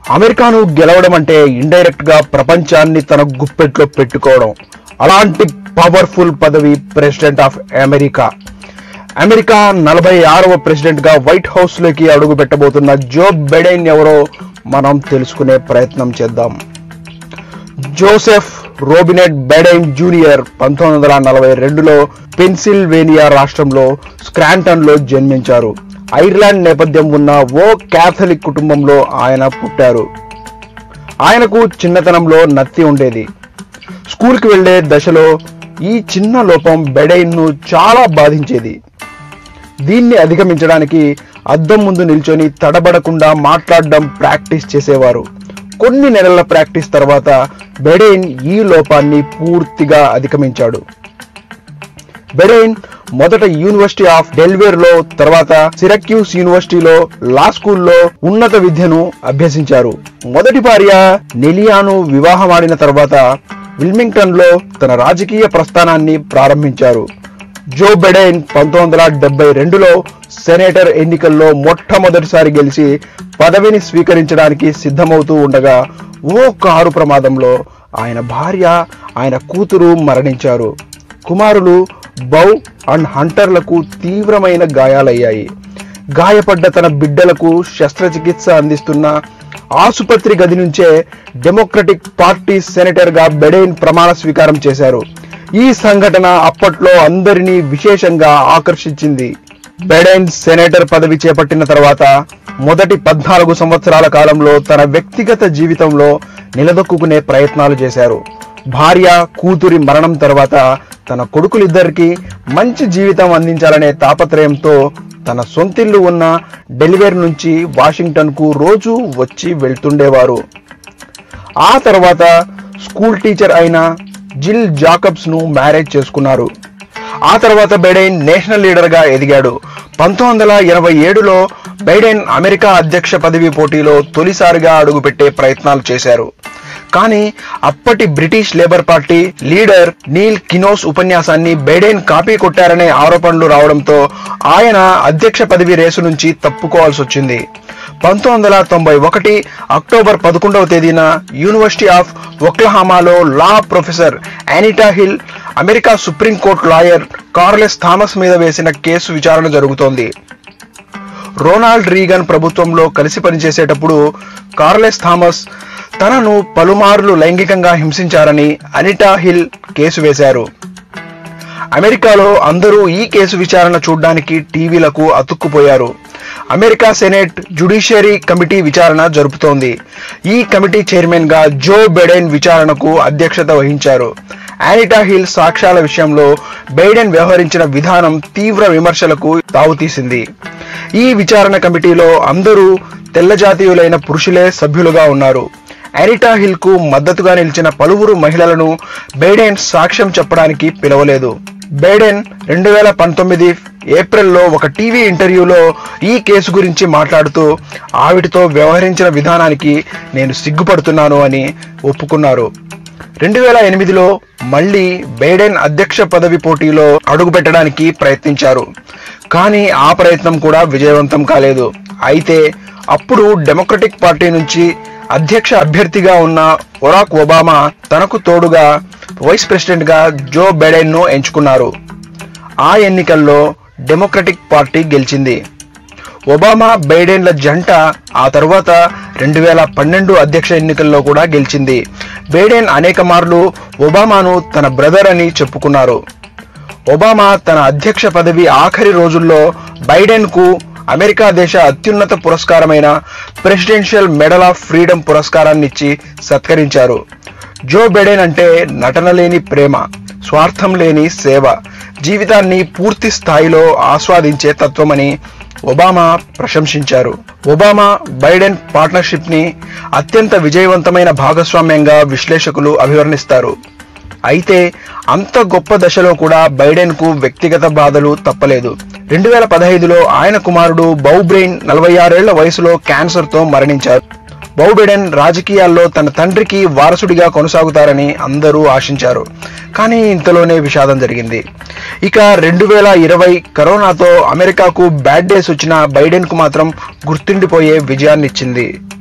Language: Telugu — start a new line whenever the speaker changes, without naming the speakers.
అమెరికాను గెలవడం అంటే ఇండైరెక్ట్ గా ప్రపంచాన్ని తన గుప్పెట్లో పెట్టుకోవడం అలాంటి పవర్ఫుల్ పదవి ప్రెసిడెంట్ ఆఫ్ అమెరికా అమెరికా నలభై ఆరవ ప్రెసిడెంట్ గా వైట్ హౌస్ లోకి అడుగు పెట్టబోతున్న జో బైడెన్ ఎవరో మనం తెలుసుకునే ప్రయత్నం చేద్దాం జోసెఫ్ రోబినెట్ బైడెన్ జూనియర్ పంతొమ్మిది వందల నలభై రెండులో పెన్సిల్వేనియా రాష్ట్రంలో స్క్రాంటన్ లో జన్మించారు ఐర్లాండ్ నేపథ్యం ఉన్న ఓ క్యాథలిక్ కుటుంబంలో ఆయన పుట్టారు ఆయనకు చిన్నతనంలో నత్తి ఉండేది స్కూల్కి వెళ్లే దశలో ఈ చిన్న లోపం బెడైన్ను చాలా బాధించేది దీన్ని అధిగమించడానికి అద్దం ముందు నిల్చొని తడబడకుండా మాట్లాడడం ప్రాక్టీస్ చేసేవారు కొన్ని నెలల ప్రాక్టీస్ తర్వాత బెడైన్ ఈ లోపాన్ని పూర్తిగా అధిగమించాడు బెడైన్ మొదట యూనివర్సిటీ ఆఫ్ డెల్వేర్ లో తర్వాత సిరక్యూస్ యూనివర్సిటీలో లా స్కూల్లో ఉన్నత విద్యను అభ్యసించారు మొదటి భార్య నెలియాను వివాహమాడిన తర్వాత విల్మింగ్టన్ లో తన రాజకీయ ప్రస్థానాన్ని ప్రారంభించారు జో బెడైన్ పంతొమ్మిది వందల డెబ్బై రెండులో సెనేటర్ ఎన్నికల్లో మొట్టమొదటిసారి గెలిచి పదవిని స్వీకరించడానికి సిద్ధమవుతూ ఉండగా ఓ కారు ప్రమాదంలో ఆయన భార్య ఆయన కూతురు మరణించారు కుమారులు బౌ అండ్ హంటర్లకు తీవ్రమైన గాయాలయ్యాయి గాయపడ్డ తన బిడ్డలకు శస్త్రచికిత్స అందిస్తున్న ఆసుపత్రి గది నుంచే డెమోక్రటిక్ పార్టీ సెనేటర్ గా బెడైన్ ప్రమాణ స్వీకారం చేశారు ఈ సంఘటన అప్పట్లో అందరినీ విశేషంగా ఆకర్షించింది బెడైన్ సెనేటర్ పదవి చేపట్టిన తర్వాత మొదటి పద్నాలుగు సంవత్సరాల కాలంలో తన వ్యక్తిగత జీవితంలో నిలదొక్కునే ప్రయత్నాలు చేశారు భార్య కూతురి మరణం తర్వాత తన కొడుకులిద్దరికి మంచి జీవితం అందించాలనే తాపత్రయంతో తన సొంతిల్లు ఉన్న డెలివేర్ నుంచి వాషింగ్టన్ కు రోజు వచ్చి వెళ్తుండేవారు ఆ తర్వాత స్కూల్ టీచర్ అయిన జిల్ జాకబ్స్ ను మ్యారేజ్ చేసుకున్నారు ఆ తర్వాత బైడెన్ నేషనల్ లీడర్ గా ఎదిగాడు పంతొమ్మిది వందల ఎనభై ఏడులో బైడెన్ అమెరికా అధ్యక్ష పదవి పోటీలో తొలిసారిగా అడుగుపెట్టే ప్రయత్నాలు చేశారు కానీ అప్పటి British Labour party leader Neil Kinnock ఉపన్యాసాన్ని బైడెన్ కాపీ కొట్టారనే ఆరోపణలు రావడంతో ఆయన అధ్యక్ష పదవి రేసు నుంచి తప్పుకోవాల్సి వచ్చింది పంతొమ్మిది వందల తొంభై ఒకటి అక్టోబర్ పదకొండవ తేదీన యూనివర్సిటీ ఆఫ్ ఒక్లహామాలో law professor Anita Hill America Supreme Court lawyer Clarence Thomas మీద వేసిన కేసు విచారణ జరుగుతోంది రోనాల్డ్ రీగన్ ప్రభుత్వంలో కలిసి పనిచేసేటప్పుడు కార్లెస్ థామస్ తనను పలుమార్లు లైంగికంగా హింసించారని అనిటా హిల్ కేసు వేశారు అమెరికాలో అందరూ ఈ కేసు విచారణ చూడడానికి టీవీలకు అతుక్కుపోయారు అమెరికా సెనేట్ జుడిషియరీ కమిటీ విచారణ జరుపుతోంది ఈ కమిటీ చైర్మన్ గా జో బెడెన్ విచారణకు అధ్యక్షత వహించారు యానిటా హిల్ సాక్ష్యాల విషయంలో బైడెన్ వ్యవహరించిన విధానం తీవ్ర విమర్శలకు తావుతీసింది ఈ విచారణ కమిటీలో అందరూ తెల్ల జాతీయులైన పురుషులే సభ్యులుగా ఉన్నారు యానిటా హిల్ కు మద్దతుగా నిలిచిన పలువురు మహిళలను బైడెన్ సాక్ష్యం చెప్పడానికి పిలవలేదు బైడెన్ రెండు వేల పంతొమ్మిది ఏప్రిల్లో ఒక టీవీ ఇంటర్వ్యూలో ఈ కేసు గురించి మాట్లాడుతూ ఆవిడతో వ్యవహరించిన విధానానికి నేను సిగ్గుపడుతున్నాను అని ఒప్పుకున్నారు రెండు వేల ఎనిమిదిలో మళ్ళీ బైడెన్ అధ్యక్ష పదవి పోటీలో అడుగుపెట్టడానికి ప్రయత్నించారు కానీ ఆ ప్రయత్నం కూడా విజయవంతం కాలేదు అయితే అప్పుడు డెమోక్రటిక్ పార్టీ నుంచి అధ్యక్ష అభ్యర్థిగా ఉన్న ఒరాక్ ఒబామా తనకు తోడుగా వైస్ ప్రెసిడెంట్ గా జో బైడెన్ ను ఎంచుకున్నారు ఆ ఎన్నికల్లో డెమోక్రటిక్ పార్టీ గెలిచింది ఒబామా బైడెన్ల జంట ఆ తర్వాత రెండు వేల పన్నెండు అధ్యక్ష ఎన్నికల్లో కూడా గెలిచింది బైడెన్ అనేక మార్లు ఒబామాను తన బ్రదర్ అని చెప్పుకున్నారు ఒబామా తన అధ్యక్ష పదవి ఆఖరి రోజుల్లో బైడెన్ కు అమెరికా దేశ అత్యున్నత పురస్కారమైన ప్రెసిడెన్షియల్ మెడల్ ఆఫ్ ఫ్రీడమ్ పురస్కారాన్ని ఇచ్చి సత్కరించారు జో బైడెన్ అంటే నటన లేని ప్రేమ స్వార్థం లేని సేవ జీవితాన్ని పూర్తి స్థాయిలో ఆస్వాదించే తత్వమని ఒబామా ప్రశంసించారు ఒబామా బైడెన్ పార్ట్నర్షిప్ ని అత్యంత విజయవంతమైన భాగస్వామ్యంగా విశ్లేషకులు అభివర్ణిస్తారు అయితే అంత గొప్ప దశలో కూడా బైడెన్ కు వ్యక్తిగత బాధలు తప్పలేదు రెండు వేల పదహైదులో ఆయన కుమారుడు బౌబ్రెయిన్ నలభై ఆరేళ్ల వయసులో క్యాన్సర్ తో మరణించారు బౌ బైడెన్ రాజకీయాల్లో తన తండ్రికి వారసుడిగా కొనసాగుతారని అందరూ ఆశించారు కానీ ఇంతలోనే విషాదం జరిగింది ఇక రెండు వేల ఇరవై కరోనాతో అమెరికాకు బ్యాడ్ డేస్ వచ్చిన బైడెన్ కు మాత్రం గుర్తుండిపోయే విజయాన్నిచ్చింది